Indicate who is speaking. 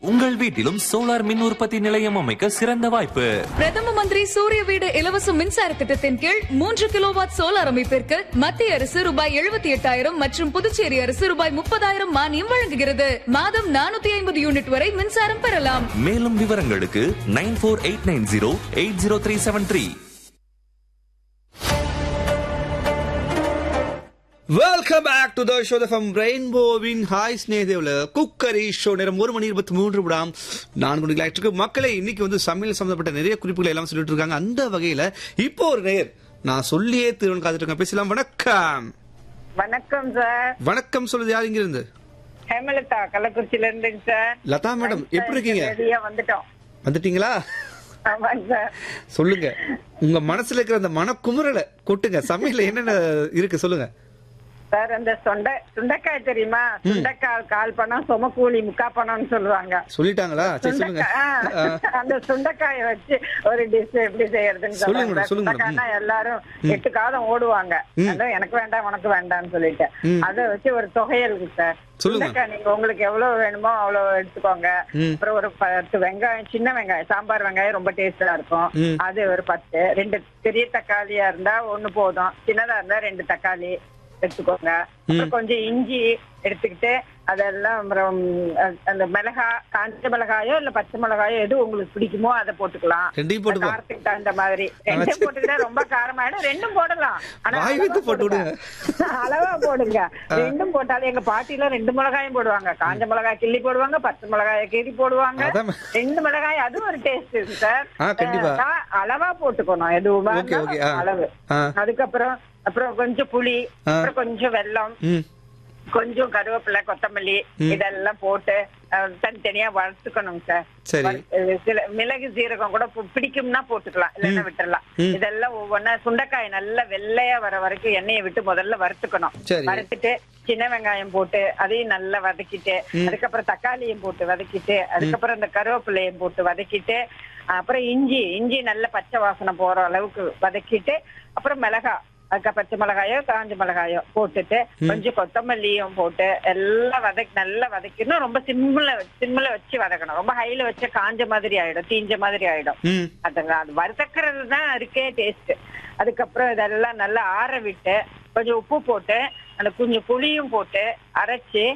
Speaker 1: உங்கள் வீட்டிலும் சோலார் மின் உற்பத்தி நிலையம் அமைக்க சிறந்த வாய்ப்பு
Speaker 2: பிரதம மந்திரி சூரிய வீடு இலவச மின்சார திட்டத்தின் கீழ் மூன்று கிலோவாட் சோலார் அமைப்பிற்கு மத்திய அரசு ரூபாய் எழுபத்தி எட்டாயிரம் மற்றும் புதுச்சேரி அரசு ரூபாய் முப்பதாயிரம் மானியம் வழங்குகிறது மாதம் நானூத்தி ஐம்பது யூனிட் வரை மின்சாரம் பெறலாம்
Speaker 1: மேலும் விவரங்களுக்கு nine four eight nine zero eight zero three seven three
Speaker 3: welcome back to the show from ரெயின்போவின் ஹாய் ஸ்னேதேவ்ல குக்கரி ஷோ நேரம் ஒரு மணி இருபத்தி மூன்று விடாம் நான்கு மணிக்கு இருக்கு மக்களை இன்னைக்கு வந்து சமையல் சம்பந்தப்பட்ட நிறைய குறிப்புகளை எல்லாம் சொல்லிட்டு இருக்காங்க அந்த வகையில இப்போ ஒரு நேர் நான் சொல்லியே திருவன் காத்துட்டு இருக்கேன் பேசலாம் வணக்கம்
Speaker 4: வணக்கம் சார்
Speaker 3: வணக்கம் சொல்லுது யார் இங்க இருந்து
Speaker 4: ஹேமலதா கள்ளக்குறிச்சியில இருந்துங்க சார்
Speaker 3: லதா மேடம் எப்படி இருக்கீங்க
Speaker 4: ரெடியா வந்துட்டோம்
Speaker 3: வந்துட்டீங்களா
Speaker 4: ஆமாங்க சார்
Speaker 3: சொல்லுங்க உங்க மனசுல இருக்கிற அந்த மனக்குமுறலை கொட்டுங்க சமையல்ல என்னென்ன இருக்கு சொல்லுங்க
Speaker 4: சார் அந்த சொண்டை சுண்டைக்காய் தெரியுமா சுண்டைக்காய் கால் பணம் சுமக்கூலி முக்கா பணம்னு சொல்லுவாங்க
Speaker 3: சொல்லிட்டாங்களா சரி சொல்லுங்க
Speaker 4: சுண்டைக்காய், ஆ, அந்த சுண்டைக்காயை வச்சு ஒரு டிஷ் எப்படி செய்யறதுன்னு
Speaker 3: சொல்லுங்க
Speaker 4: சொல்லுங்க
Speaker 3: மேடம், சொல்லுங்க மேடம்.
Speaker 4: சுண்டைக்காய்னா எல்லாரும் எட்டு காலம் ஓடுவாங்க அதான் எனக்கு வேண்டாம் உனக்கு வேண்டாம்னு சொல்லிட்டு
Speaker 3: ம்.
Speaker 4: அதை வச்சு ஒரு தொகையல் சார்
Speaker 3: சொல்லுங்க.
Speaker 4: சுண்டைக்காய் நீங்க உங்களுக்கு எவ்வளவு வேணுமோ அவ்வளவு எடுத்துக்கோங்க
Speaker 3: ம்.
Speaker 4: அப்புறம் ஒரு பத்து வெங்காயம் சின்ன வெங்காயம் சாம்பார் வெங்காயம் ரொம்ப டேஸ்டா இருக்கும்
Speaker 3: ம்.
Speaker 4: அது ஒரு பத்து ரெண்டு பெரிய தக்காளியா இருந்தா ஒண்ணு போதும் சின்னதா இருந்தா ரெண்டு தக்காளி எடுத்துக்கோங்க அப்புறம் கொஞ்சம் இஞ்சி எடுத்துக்கிட்டு அதெல்லாம் அப்புறம் அ- அந்த மிளகா காஞ்ச மிளகாயோ இல்ல பச்சை மிளகாயோ எது உங்களுக்கு பிடிக்குமோ அதை போட்டுக்கலாம்
Speaker 3: ரெண்டையும் போட்டுப்போம்.
Speaker 4: காரத்துக்கு தகுந்த மாதிரி ரெண்டும் போட்டுக்கிட்டா ரொம்ப காரமாயிடும் ரெண்டும் போடலாம் ஆனா
Speaker 3: வாய்
Speaker 4: அளவா
Speaker 3: வைத்து போட்டு
Speaker 4: போடுங்க. அளவா போடுங்க ரெண்டும் போட்டாலும் எங்க பாட்டில ரெண்டு மிளகாயும் போடுவாங்க காஞ்ச மிளகாய் கிள்ளி போடுவாங்க பச்சை மிளகாய கிள்ளி போடுவாங்க
Speaker 3: அதான்.
Speaker 4: ரெண்டு மிளகாய் அது ஒரு டேஸ்ட் இருக்கு சார்
Speaker 3: ஆ, கண்டிப்பா.
Speaker 4: அஹ் அளவா போட்டுக்கணும் எதுவுமே
Speaker 3: ஓகே, ஓகே, ஆ.
Speaker 4: அளவு
Speaker 3: ஆ.
Speaker 4: அதுக்கப்புறம் அப்புறம் கொஞ்சம் புளி
Speaker 3: ஆ.
Speaker 4: அப்புறம் கொஞ்சம் வெல்லம்
Speaker 3: ம்
Speaker 4: கொஞ்சம் கருவேப்பிலை கொத்தமல்லி இதெல்லாம் போட்டு அஹ், தனித்தனியா வறுத்துக்கணும் சார்
Speaker 3: சரி.
Speaker 4: வறு- சில மிளகு சீரகம் கூட பு- பிடிக்கும்னா போட்டுக்கலாம் இல்லைன்னா விட்டுறலாம்
Speaker 3: ம்.
Speaker 4: இதெல்லாம் ஒவ்வொன்னா சுண்டைக்காய் நல்லா வெள்ளையா வர வரைக்கும் எண்ணெயை விட்டு முதல்ல வறுத்துக்கணும்
Speaker 3: சரி.
Speaker 4: வறுத்துட்டு சின்ன வெங்காயம் போட்டு அதையும் நல்லா வதக்கிட்டு அதுக்கப்புறம் தக்காளியும் போட்டு வதக்கிட்டு அதுக்கப்புறம் இந்த கருவேப்பிலையும் போட்டு வதக்கிட்டு அப்புறம் இஞ்சி இஞ்சி நல்ல பச்சை வாசனை போற அளவுக்கு வதக்கிட்டு அப்புறம் மிளகா அதுக்கு பச்சை மிளகாயோ காஞ்ச மிளகாயோ போட்டுட்டு கொஞ்சம் கொத்தமல்லியும் போட்டு எல்லாம் வதக்கி நல்லா வதக்கணும் ரொம்ப சிம்ல சிம்ல வச்சு வதக்கணும் ரொம்ப ஹைல வச்சா காஞ்ச மாதிரி ஆயிடும் தீஞ்ச மாதிரி ஆயிடும்
Speaker 3: ம்
Speaker 4: அது அது வறுத்தக்கிறது தான் இருக்கே டேஸ்ட் அதுக்கப்புறம் இதெல்லாம் நல்லா ஆற விட்டு கொஞ்சம் உப்பு போட்டு அந்த கொஞ்சம் புளியும் போட்டு அரைச்சு